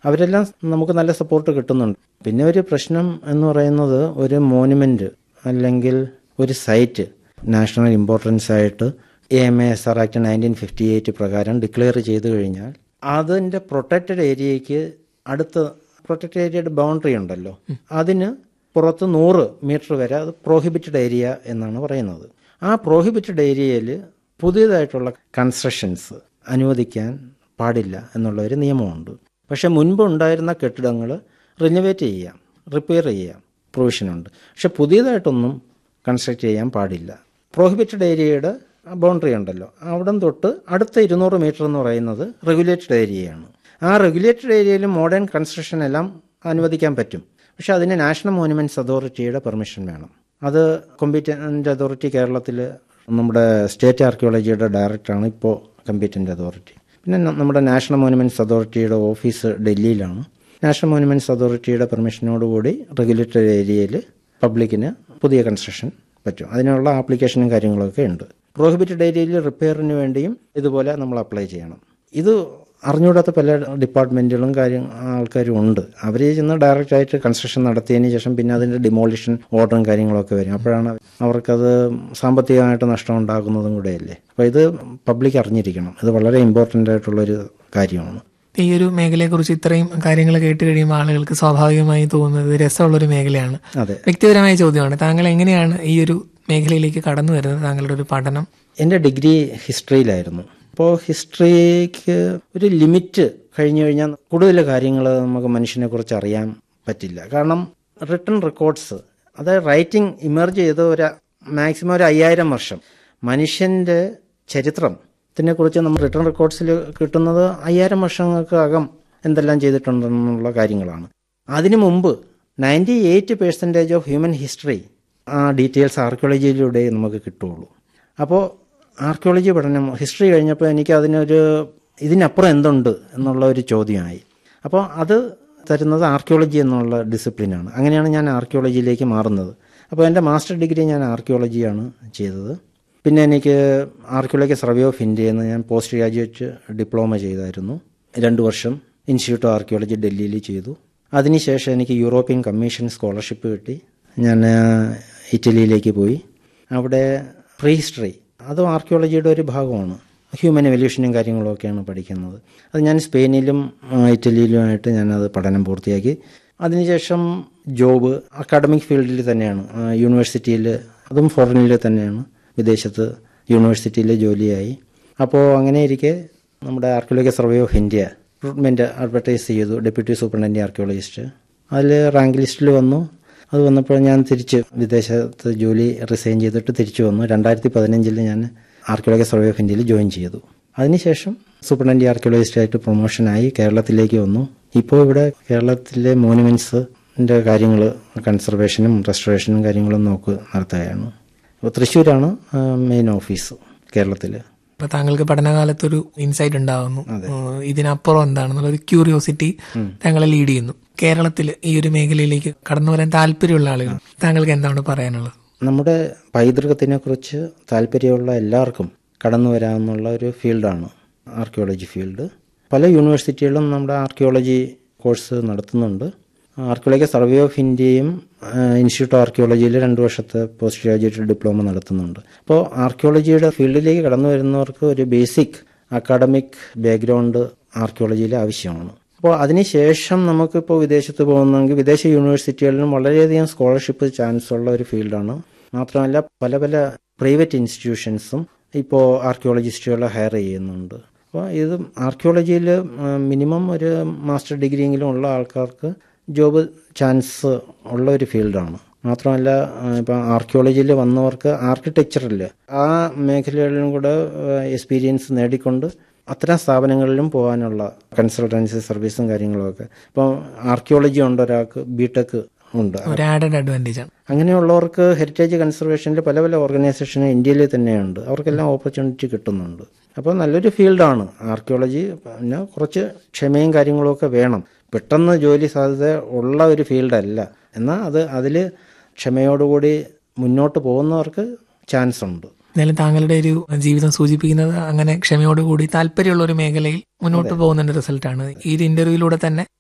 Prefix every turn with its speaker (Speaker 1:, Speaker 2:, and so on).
Speaker 1: അവരെല്ലാം നമുക്ക് നല്ല സപ്പോർട്ട് കിട്ടുന്നുണ്ട് പിന്നെ ഒരു പ്രശ്നം എന്ന് പറയുന്നത് ഒരു മോനുമെന്റ് അല്ലെങ്കിൽ ഒരു സൈറ്റ് നാഷണൽ ഇമ്പോർട്ടൻസ് ആയിട്ട് A M A S R act nineteen fifty eight പ്രകാരം ഡിക്ലെയർ ചെയ്തു കഴിഞ്ഞാൽ അതിൻ്റെ പ്രൊട്ടക്റ്റഡ് ഏരിയയ്ക്ക് അടുത്ത് പ്രൊട്ടക്റ്റഡ് ഏരിയയുടെ ബൗണ്ടറി ഉണ്ടല്ലോ അതിന് പുറത്ത് നൂറ് മീറ്റർ വരെ അത് പ്രോഹിബിറ്റഡ് ഏരിയ എന്നാണ് പറയുന്നത് ആ പ്രോഹിബിറ്റഡ് ഏരിയയിൽ പുതിയതായിട്ടുള്ള കൺസ്ട്രക്ഷൻസ് അനുവദിക്കാൻ പാടില്ല എന്നുള്ള ഒരു നിയമമുണ്ട് പക്ഷെ മുൻപ് ഉണ്ടായിരുന്ന കെട്ടിടങ്ങൾ റിനോവേറ്റ് ചെയ്യാം റിപ്പയർ ചെയ്യാം പ്രൊവിഷനുണ്ട് പക്ഷെ പുതിയതായിട്ടൊന്നും കൺസ്ട്രക്ട് ചെയ്യാൻ പാടില്ല പ്രോഹിബിറ്റഡ് ഏരിയയുടെ ബൗണ്ടറി ഉണ്ടല്ലോ അവിടം തൊട്ട് അടുത്ത ഇരുന്നൂറ് മീറ്റർ എന്ന് പറയുന്നത് റെഗുലേറ്റഡ് ഏരിയയാണ് ആ റെഗുലേറ്റഡ് ഏരിയയിൽ മോഡേൺ കൺസ്ട്രക്ഷൻ എല്ലാം അനുവദിക്കാൻ പറ്റും പക്ഷെ അതിന് നാഷണൽ മോണുമെന്റ്സ് അതോറിറ്റിയുടെ പെർമിഷൻ വേണം അത് കോമ്പീറ്റന്റ് അതോറിറ്റി കേരളത്തിൽ നമ്മുടെ സ്റ്റേറ്റ് ആർക്കിയോളജിയുടെ ഡയറക്ടറാണ് ഇപ്പോൾ കമ്പീറ്റന്റ് അതോറിറ്റി പിന്നെ ന- നമ്മുടെ നാഷണൽ മോണുമെന്റ്സ് അതോറിറ്റിയുടെ ഓഫീസ് ഡൽഹിയിലാണ് നാഷണൽ മോണുമെന്റ്സ് അതോറിറ്റിയുടെ പെർമിഷനോടുകൂടി റെഗുലേറ്റഡ് ഏരിയയിൽ പബ്ലിക്കിന് പുതിയ കൺസ്ട്രക്ഷൻ പറ്റും അതിനുള്ള ആപ്ലിക്കേഷനും കാര്യങ്ങളൊക്കെ ഉണ്ട് പ്രോഹിബിറ്റഡ് ഏരിയയിൽ റിപ്പയറിന് വേണ്ടിയും ഇതുപോലെ നമ്മൾ അപ്ലൈ ചെയ്യണം ഇത് അറിഞ്ഞുകൂടാത്ത പല ഡിപ്പാർട്ട്മെന്റുകളും കാര്യം ആൾക്കാരും ഉണ്ട് അവർ ചെന്ന് ഡയറക്റ്റ് ആയിട്ട് കൺസ്ട്രക്ഷൻ നടത്തിയതിന് ശേഷം പിന്നെ അതിന്റെ ഡിമോളിഷൻ ഓർഡറും കാര്യങ്ങളൊക്കെ വരും അപ്പോഴാണ് അവർക്കത് സാമ്പത്തികമായിട്ട് നഷ്ടം ഉണ്ടാകുന്നതും കൂടെയല്ലേ അപ്പോൾ ഇത് പബ്ലിക് അറിഞ്ഞിരിക്കണം ഇത് വളരെ ഇമ്പോർട്ടൻ്റ് ആയിട്ടുള്ളൊരു കാര്യമാണ്
Speaker 2: ഈ ഒരു മേഖലയെക്കുറിച്ച് ഇത്രയും കാര്യങ്ങൾ കേട്ട് കഴിയുമ്പോൾ ആളുകൾക്ക് സ്വാഭാവികമായി തോന്നുന്നത് ഇത് രസമുള്ളൊരു മേഖലയാണ്
Speaker 1: അതെ
Speaker 2: വ്യക്തിപരമായ ചോദ്യമാണ് താങ്കൾ എങ്ങനെയാണ് ഈ ഒരു മേഖലയിലേക്ക് കടന്നു വരുന്നത് താങ്കളുടെ ഒരു പഠനം
Speaker 1: എൻ്റെ ഡിഗ്രി ഹിസ്റ്ററിയിലായിരുന്നു അപ്പോൾ ഹിസ്റ്ററിക്ക് ഒരു ലിമിറ്റ് കഴിഞ്ഞു കഴിഞ്ഞാൽ കൂടുതൽ കാര്യങ്ങൾ നമുക്ക് മനുഷ്യനെ കുറിച്ച് അറിയാൻ പറ്റില്ല കാരണം റിട്ടൺ റെക്കോർഡ്സ് അതായത് റൈറ്റിംഗ് ഇമർജ് ചെയ്ത ഒരു മാക്സിമം ഒരു അയ്യായിരം വർഷം മനുഷ്യൻ്റെ ചരിത്രത്തിനെ കുറിച്ച് നമ്മൾ റിട്ടൺ റെക്കോർഡ്സിൽ കിട്ടുന്നത് അയ്യായിരം വർഷങ്ങൾക്ക് അകം എന്തെല്ലാം ചെയ്തിട്ടുണ്ടെന്നുള്ള കാര്യങ്ങളാണ് അതിനു മുമ്പ് ninety eight percentage of human history ആ ഡീറ്റെയിൽസ് ആർക്കിയോളജിയിലൂടെ നമുക്ക് കിട്ടുകയുള്ളൂ അപ്പോൾ ആർക്കിയോളജി പഠനം ഹിസ്റ്ററി കഴിഞ്ഞപ്പോൾ എനിക്ക് അതിനൊരു ഇതിനപ്പുറം എന്തുണ്ട് എന്നുള്ള ഒരു ചോദ്യമായി അപ്പോൾ അത് തരുന്നത് ആർക്കിയോളജി എന്നുള്ള ഡിസിപ്ലിനാണ് അങ്ങനെയാണ് ഞാൻ ആർക്കിയോളജിയിലേക്ക് മാറുന്നത് അപ്പോൾ എൻ്റെ മാസ്റ്റർ ഡിഗ്രി ഞാൻ ആർക്കിയോളജിയാണ് ചെയ്തത് പിന്നെ എനിക്ക് ആർക്കിയോളജി സർവേ ഓഫ് ഇന്ത്യയിൽ നിന്ന് ഞാൻ പോസ്റ്റ് ഗ്രാജുവേറ്റ് ഡിപ്ലോമ ചെയ്തായിരുന്നു രണ്ട് വർഷം ഇൻസ്റ്റിറ്റ്യൂട്ട് ഓഫ് ആർക്കിയോളജി ഡൽഹിയിൽ ചെയ്തു അതിനുശേഷം എനിക്ക് യൂറോപ്യൻ കമ്മീഷൻ സ്കോളർഷിപ്പ് കിട്ടി ഞാൻ ആ, ഇറ്റലിയിലേക്ക് പോയി അവിടെ പ്രീ ഹിസ്റ്ററി അതും ആർക്കിയോളജിയുടെ ഒരു ഭാഗമാണ് ഹ്യൂമൻ എവല്യൂഷനും കാര്യങ്ങളും ഒക്കെയാണ് പഠിക്കുന്നത് അത് ഞാൻ സ്പെയിനിലും ആ, ഇറ്റലിയിലുമായിട്ട് ഞാനത് പഠനം പൂർത്തിയാക്കി അതിനുശേഷം ജോബ് അക്കാഡമിക് ഫീൽഡിൽ തന്നെയാണ് ആ, യൂണിവേഴ്സിറ്റിയിൽ അതും ഫോറിനിൽ തന്നെയാണ് വിദേശത്ത് യൂണിവേഴ്സിറ്റിയിൽ ജോലിയായി അപ്പോൾ അങ്ങനെ ഇരിക്കെ നമ്മുടെ archaeology survey of India recruitment advertise ചെയ്തു ഡെപ്യൂട്ടി സൂപ്രണ്ടൻ്റ് ആർക്കിയോളജിസ്റ്റ് അതിൽ റാങ്ക് ലിസ്റ്റിൽ വന്നു അത് വന്നപ്പോൾ ഞാൻ തിരിച്ച് വിദേശത്ത് ജോലി റിസൈൻ ചെയ്തിട്ട് തിരിച്ചു വന്നു രണ്ടായിരത്തി പതിനഞ്ചിൽ ഞാൻ ആർക്കിയോളജി സർവേ ഓഫ് ഇന്ത്യയിൽ ജോയിൻ ചെയ്തു അതിനുശേഷം സൂപ്രണ്ടൻ്റ് ആർക്കിയോളജിസ്റ്റായിട്ട് പ്രൊമോഷനായി കേരളത്തിലേക്ക് വന്നു ഇപ്പോൾ ഇവിടെ കേരളത്തിലെ മോണുമെൻറ്റ്സിൻ്റെ കാര്യങ്ങൾ കൺസർവേഷനും റെസ്റ്റോറേഷനും കാര്യങ്ങളും നോക്ക് നടത്തുകയാണ് അപ്പോൾ തൃശ്ശൂരാണ് മെയിൻ ഓഫീസ് കേരളത്തിൽ
Speaker 2: അപ്പൊ താങ്കൾക്ക് പഠനകാലത്തൊരു ഇൻസൈറ്റ് ഉണ്ടാകുന്നു ഏഹ് ഇതിനപ്പുറം എന്താണെന്നുള്ള ഒരു ക്യൂരിയോസിറ്റി താങ്കളെ ലീഡ് ചെയ്യുന്നു കേരളത്തിൽ ഈ ഒരു മേഖലയിലേക്ക് കടന്നു വരാൻ താല്പര്യമുള്ള ആളുകൾ താങ്കൾക്ക് എന്താണ് പറയാനുള്ളത്
Speaker 1: നമ്മുടെ പൈതൃകത്തിനെ കുറിച്ച് താല്പര്യമുള്ള എല്ലാവർക്കും കടന്നു വരാമെന്നുള്ള ഒരു ഫീൽഡാണ് ആർക്കിയോളജി ഫീൽഡ് പല യൂണിവേഴ്സിറ്റികളും നമ്മുടെ ആർക്കിയോളജി കോഴ്സ് നടത്തുന്നുണ്ട് ആർക്കിയോളജി സർവേ ഓഫ് ഇന്ത്യയും ഇൻസ്റ്റിറ്റ്യൂട്ട് ഓഫ് ആർക്കിയോളജിയിൽ രണ്ട് വർഷത്തെ പോസ്റ്റ് ഗ്രാജുവേറ്റ് ഡിപ്ലോമ നടത്തുന്നുണ്ട് അപ്പോൾ ആർക്കിയോളജിയുടെ ഫീൽഡിലേക്ക് കടന്നു വരുന്നവർക്ക് ഒരു ബേസിക് അക്കാഡമിക് ബാക്ക്ഗ്രൗണ്ട് ആർക്കിയോളജിയിൽ ആവശ്യമാണ് അപ്പോൾ അതിനുശേഷം നമുക്കിപ്പോൾ വിദേശത്ത് പോകുന്നെങ്കിൽ വിദേശ യൂണിവേഴ്സിറ്റികളിലും വളരെയധികം സ്കോളർഷിപ്പ് ചാൻസ് ഉള്ള ഒരു ഫീൽഡാണ് മാത്രമല്ല പല പല പ്രൈവറ്റ് ഇൻസ്റ്റിറ്റ്യൂഷൻസും ഇപ്പോൾ ആർക്കിയോളജിസ്റ്റുകളെ ഹയർ ചെയ്യുന്നുണ്ട് അപ്പോൾ ഇത് ആർക്കിയോളജിയിൽ മിനിമം ഒരു മാസ്റ്റർ ഡിഗ്രിയെങ്കിലും ഉള്ള ആൾക്കാർക്ക് ജോബ് ചാൻസ് ഉള്ള ഒരു ഫീൽഡാണ് മാത്രമല്ല ഇപ്പം ആർക്കിയോളജിയിൽ വന്നവർക്ക് ആർക്കിടെക്ചറിൽ ആ മേഖലകളിലും കൂടെ എക്സ്പീരിയൻസ് നേടിക്കൊണ്ട് അത്തരം സ്ഥാപനങ്ങളിലും പോകാനുള്ള കൺസൾട്ടൻസി സർവീസും കാര്യങ്ങളുമൊക്കെ ഇപ്പം ആർക്കിയോളജി ഉണ്ട് ഒരാൾക്ക് ബിടെക് ഉണ്ട്
Speaker 2: ഒരു ആഡഡ് അഡ്വാൻറ്റേജ് ആണ്
Speaker 1: അങ്ങനെയുള്ളവർക്ക് ഹെറിറ്റേജ് കൺസർവേഷനിൽ പല പല ഓർഗനൈസേഷൻ ഇന്ത്യയിൽ തന്നെയുണ്ട് അവർക്കെല്ലാം ഓപ്പർച്യൂണിറ്റി കിട്ടുന്നുണ്ട് അപ്പോൾ നല്ലൊരു ഫീൽഡാണ് ആർക്കിയോളജി പിന്നെ കുറച്ച് ക്ഷമയും കാര്യങ്ങളും ഒക്കെ വേണം പെട്ടെന്ന് ജോലി സാധ്യത ഉള്ള ഒരു ഫീൽഡല്ല എന്നാൽ അത് അതിൽ ക്ഷമയോടുകൂടി മുന്നോട്ട് പോകുന്നവർക്ക് ചാൻസ് ഉണ്ട്
Speaker 2: എന്തായാലും താങ്കളുടെ ഒരു ജീവിതം സൂചിപ്പിക്കുന്നത് അങ്ങനെ ക്ഷമയോടുകൂടി താല്പര്യമുള്ള ഒരു മേഖലയിൽ മുന്നോട്ട് പോകുന്നതിന്റെ റിസൾട്ടാണ് ഈ ഒരു ഇന്റർവ്യൂയിലൂടെ തന്നെ